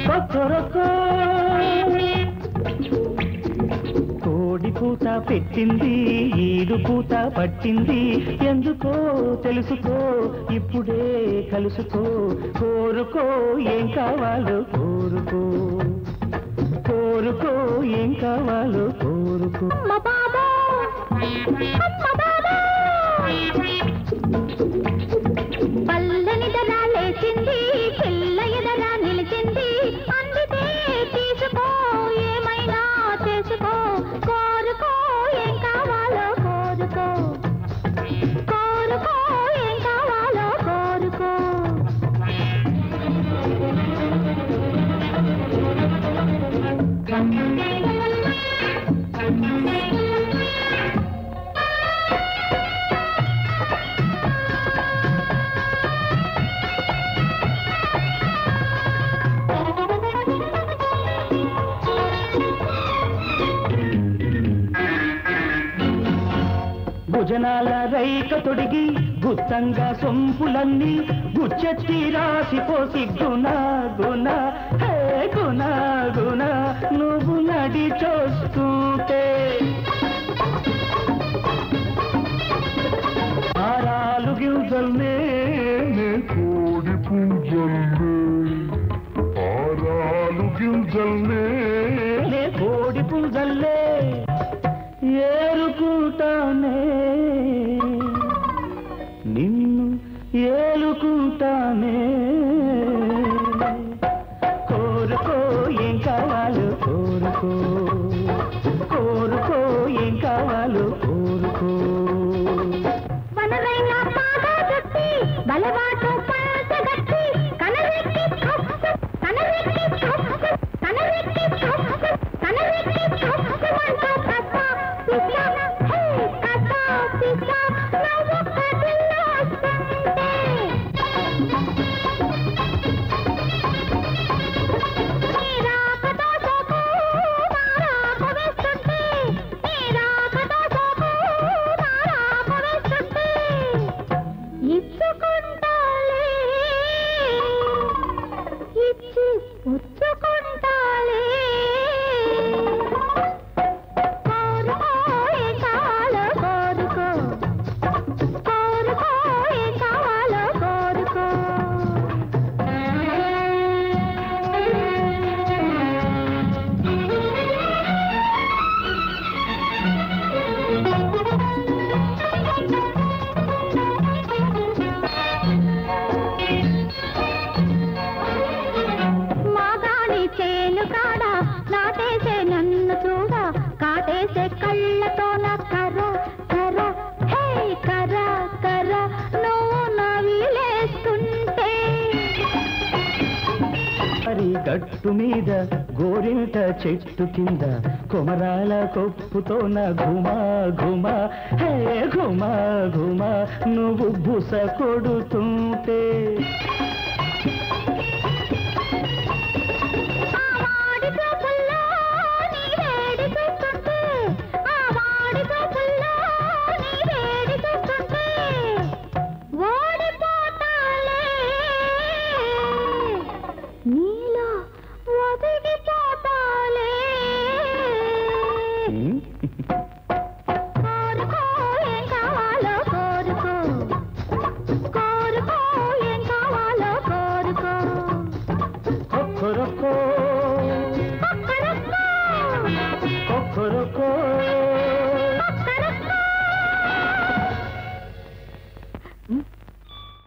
కొక్కరొక్కో. కోడి పూత పెట్టింది ఈడు పూత పట్టింది ఎందుకో తెలుసుకో ఇప్పుడే కలుసుకో కోరుకో ఏం కావాలో కోరుకో కోరుకో ఏం కావాలో కోరుకో అమ్మ బాబా అమ్మ బాబా పల్లని ధర లేచింది పిల్ల ఎదర నిలిచింది అందితే తీసుకో ఏమైనా చేసుకో కోరుకో ఏం కావాలో కోరుకో కోరుకో ఏం కావాలో కోరుకో భుజనాల రైక తొడిగి గుత్తంగా సొంపులన్నీ గుచ్చెత్తి రాసిపోసి గుణ గుణ హే గుణ గుణ నువ్వు నడి చూస్తుంటే ఆరాలు గింజల్నే కోడి పుంజల్నే ఆరాలు గింజల్నే నే కోడి పుంజల్లే ఏరుకుంటానే నిన్ను ఏలుకుంటానే కోరుకో ఏం కావాలో కోరుకో కోరుకో ఏం కావాలో కోరుకో వనరైన పాగా చుట్టి బలవాటు పంచగట్టి కనరెక్కి కప్పు కనరెక్కి కప్పు కనరెక్కి కప్పు కనరెక్కి కప్పు అంటూ కథ పిల్ల హే కథ పిల్ల నవ్వు కదిలోస్తుంటే నీ రాకతో సోకు నా రాక వేస్తుంటే నీ రాకతో సోకు నా రాక వేస్తుంటే ఇచ్చుకుంటాలే ఇచ్చి పుచ్చుకుంటాలే కోరుకో ఏ కావాలో కోరుకో కోరుకో ఏ కావాలో కోరుకో మాగాణి చేను కాడ నాటేసే నన్ను చూడ కాటేసే కళ్ళతో నా కర్ర కర్ర హే కర్ర కర్ర నువ్వు నవిలేస్తుంటే మరి గట్టు మీద గోరింట చెట్టు కింద కొమరాల కొప్పుతోన ఘుమా ఘుమా హే ఘుమా ఘుమా నువ్వు బుస కొడుతుంటే